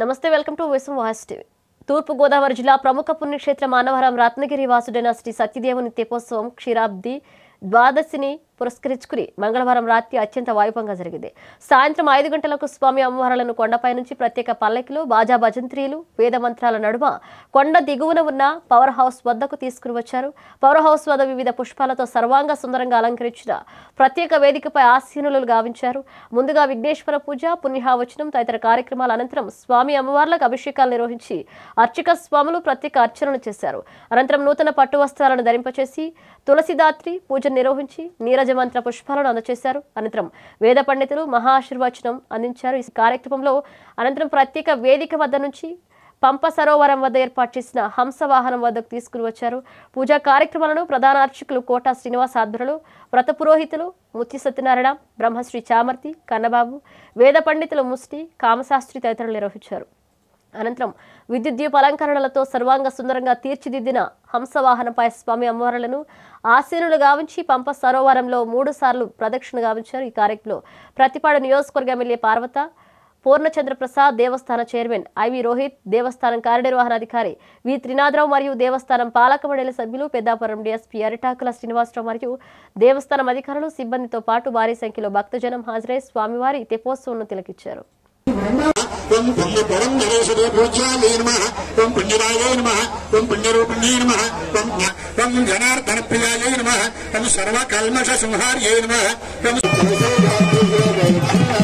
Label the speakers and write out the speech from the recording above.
Speaker 1: నమస్తే welcome to Viswam voice TV తూర్పు గోదావరి జిల్లా ప్రముఖ పుణ్యక్షేత్ర మానవరం రత్నగిరి వాసుడైన శ్రీ సత్యదేవుని తెపోత్సవం క్షీరాబ్ది ద్వాదశిని పురస్కరించుకుని మంగళవారం రాత్రి అత్యంత వైభవంగా జరిగింది సాయంత్రం ఐదు గంటలకు స్వామి అమ్మవార్లను కొండపై నుంచి ప్రత్యేక పల్లకిలో బాజా భజంత్రీలు వేద మంత్రాల నడుమ కొండ దిగువన ఉన్న పవర్ హౌస్ వద్దకు తీసుకుని వచ్చారు పవర్ హౌస్ వద్ద వివిధ పుష్పాలతో సర్వాంగ సుందరంగా అలంకరించిన ప్రత్యేక వేదికపై ఆసీనులు గావించారు ముందుగా విఘ్నేశ్వర పూజ పుణ్యహావచనం తదితర కార్యక్రమాల అనంతరం స్వామి అమ్మవార్లకు అభిషేకాలు నిర్వహించి అర్చక స్వాములు ప్రత్యేక అర్చనలు చేశారు అనంతరం నూతన పట్టు వస్త్రాలను ధరింపచేసి తులసిదాత్రి పూజ నిర్వహించి నీరజ మంత్ర పుష్పాలను అందజేశారు అనంతరం వేద పండితులు మహాశీర్వచనం అందించారు ఈ కార్యక్రమంలో అనంతరం ప్రత్యేక వేదిక వద్ద నుంచి పంప సరోవరం వద్ద ఏర్పాటు చేసిన హంస వాహనం వద్దకు తీసుకుని వచ్చారు పూజా కార్యక్రమాలను ప్రధాన అర్చకులు కోటా శ్రీనివాస్ ఆధ్వర్యంలో వ్రత పురోహితులు ముత్తి సత్యనారాయణ బ్రహ్మశ్రీ చామర్తి కన్నబాబు వేద పండితులు ముష్టి కామశాస్త్రి తదితరులు నిర్వహించారు అనంతరం విద్యుత్ దీప అలంకరణలతో సర్వాంగ సుందరంగా తీర్చిదిద్దిన హంసవాహనపై స్వామి అమ్మవార్లను ఆసీనులు గావించి పంప సరోవరంలో మూడు సార్లు ప్రదక్షిణ గావించారు ఈ కార్యక్రమంలో ప్రతిపాడు నియోజకవర్గ ఎమ్మెల్యే పార్వత పూర్ణచంద్ర ప్రసాద్ దేవస్థాన చైర్మన్ ఐవి రోహిత్ దేవస్థానం కార్యనిర్వహణాధికారి వి త్రినాథరావు మరియు దేవస్థానం పాలక మండలి సభ్యులు పెద్దాపురం డిఎస్పీ అరిటాకుల శ్రీనివాసరావు మరియు దేవస్థానం అధికారులు సిబ్బందితో పాటు భారీ సంఖ్యలో భక్తజనం హాజరై స్వామివారి తెపోత్సవంను తిలకిచ్చారు
Speaker 2: ఓం పుణ్యపరం నరేశదే పూజ్యాయ నమః ఓం పుణ్యరాయ నమః ఓం పుణ్యరూపిణ్యై నమః ఓం జ్ఞ- ఓం జనార్దన ప్రియాయ నమః ఓం సర్వకల్మష సంహార్యై నమః ఓం